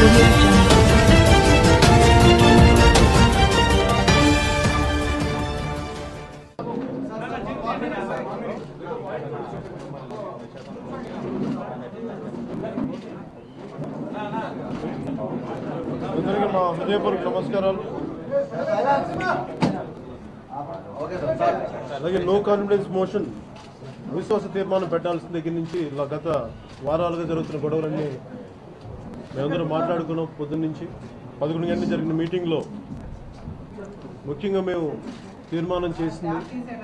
audio jungle. అందరికీ మా హృదయపూర్వక నమస్కారాలు అలాగే నో కాన్ఫిడెన్స్ మోషన్ అవిశ్వాస తీర్మానం పెట్టాల్సిన దగ్గర నుంచి ఇలా గత వారాలుగా జరుగుతున్న గొడవలన్నీ మేమందరం మాట్లాడుకున్నాం పొద్దున్న నుంచి పదకొండు గంటల జరిగిన మీటింగ్లో ముఖ్యంగా మేము తీర్మానం చేసింది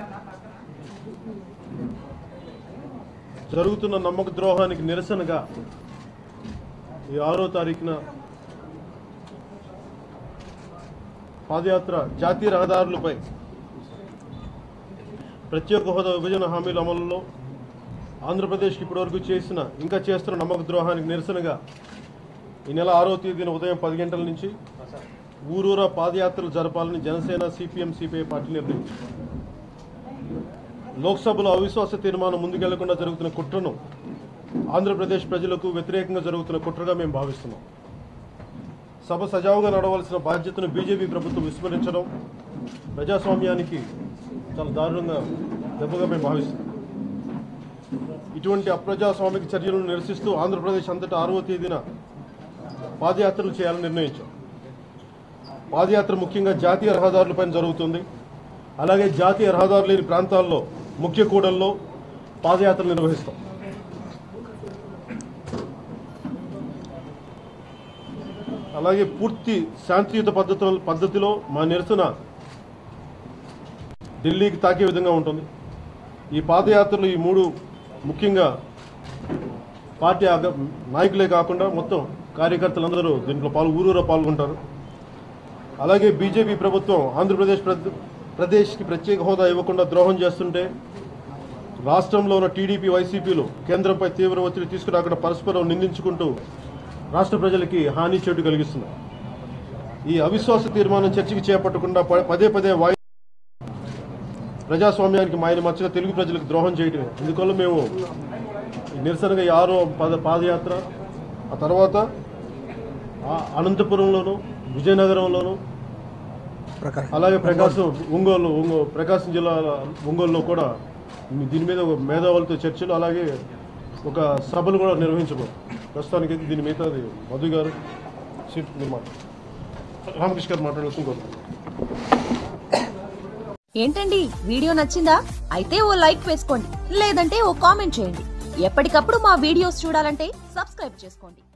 జరుగుతున్న నమ్మక ద్రోహానికి నిరసనగా ఈ ఆరో తారీఖున పాదయాత్ర జాతీయ రహదారులపై ప్రత్యేక హోదా విభజన హామీల అమలులో ఆంధ్రప్రదేశ్కి ఇప్పటివరకు చేసిన ఇంకా చేస్తున్న నమ్మక ద్రోహానికి నిరసనగా ఈ నెల ఆరో తేదీన ఉదయం పది గంటల నుంచి ఊరూరా పాదయాత్రలు జరపాలని జనసేన సిపిఎం సిపిఐ పార్టీ నిర్ణయించింది లోక్సభలో అవిశ్వాస తీర్మానం ముందుకెళ్లకుండా జరుగుతున్న కుట్రను ఆంధ్రప్రదేశ్ ప్రజలకు వ్యతిరేకంగా జరుగుతున్న కుట్రగా మేము భావిస్తున్నాం సభ సజావుగా నడవలసిన బాధ్యతను బీజేపీ ప్రభుత్వం విస్మరించడం ప్రజాస్వామ్యానికి చాలా దారుణంగా దెబ్బగా మేము భావిస్తున్నాం ఇటువంటి అప్రజాస్వామిక చర్యలను నిరసిస్తూ ఆంధ్రప్రదేశ్ అంతటా ఆరవ తేదీన పాదయాత్రలు చేయాలని నిర్ణయించాం పాదయాత్ర ముఖ్యంగా జాతీయ రహదారులపైన జరుగుతుంది అలాగే జాతీయ రహదారులు లేని ప్రాంతాల్లో ముఖ్య కూడల్లో పాదయాత్రలు నిర్వహిస్తాం అలాగే పూర్తి శాంతియుత పద్ధతుల పద్ధతిలో మా నిరసన ఢిల్లీకి తాకే విధంగా ఉంటుంది ఈ పాదయాత్రలు ఈ మూడు ముఖ్యంగా పార్టీ ఆగ- నాయకులే కాకుండా మొత్తం కార్యకర్తలందరూ దీంట్లో పాల్గొ ఊరూరా పాల్గొంటారు అలాగే బీజేపీ ప్రభుత్వం ఆంధ్రప్రదేశ్ ప్రద- ప్రదేశ్కి ప్రత్యేక హోదా ఇవ్వకుండా ద్రోహం చేస్తుంటే రాష్ట్రంలో ఉన్న టీడీపీ వైసీపీలు కేంద్రంపై తీవ్ర ఒత్తిడి తీసుకురాకుండా పరస్పరం నిందించుకుంటూ రాష్ట్ర ప్రజలకి హాని చెడు కలిగిస్తున్నారు ఈ అవిశ్వాస తీర్మానం చర్చకి చేపట్టకుండా ప- పదే పదే వాయి ప్రజాస్వామ్యానికి మాయన మచ్చగా తెలుగు ప్రజలకు ద్రోహం చేయటమే అందువల్ల మేము ఈ నిరసనగా ఈ ఆరో పద పాదయాత్ర ఆ తర్వాత ఆ అనంతపురంలోను విజయనగరంలోను అలాగే ప్రకాశం ఒంగోలు ఒంగో- ప్రకాశం జిల్లా ఒంగోలులో కూడా దీని మీద ఒక మేధావులతో చర్చలు అలాగే ఒక సభలు కూడా నిర్వహించబోదు ప్రస్తుతానికైతే దీని మీద మధు గారు చీఫ్ మీరు మాట్లాడు రామకృష్ణ గారు మాట్లాడాల్సింది కోరుతున్నాను ఏంటండి వీడియో నచ్చిందా అయితే ఓ లైక్ వేసుకోండి లేదంటే ఓ కామెంట్ చేయండి ఎప్పటికప్పుడు మా వీడియోస్ చూడాలంటే సబ్స్క్రైబ్ చేసుకోండి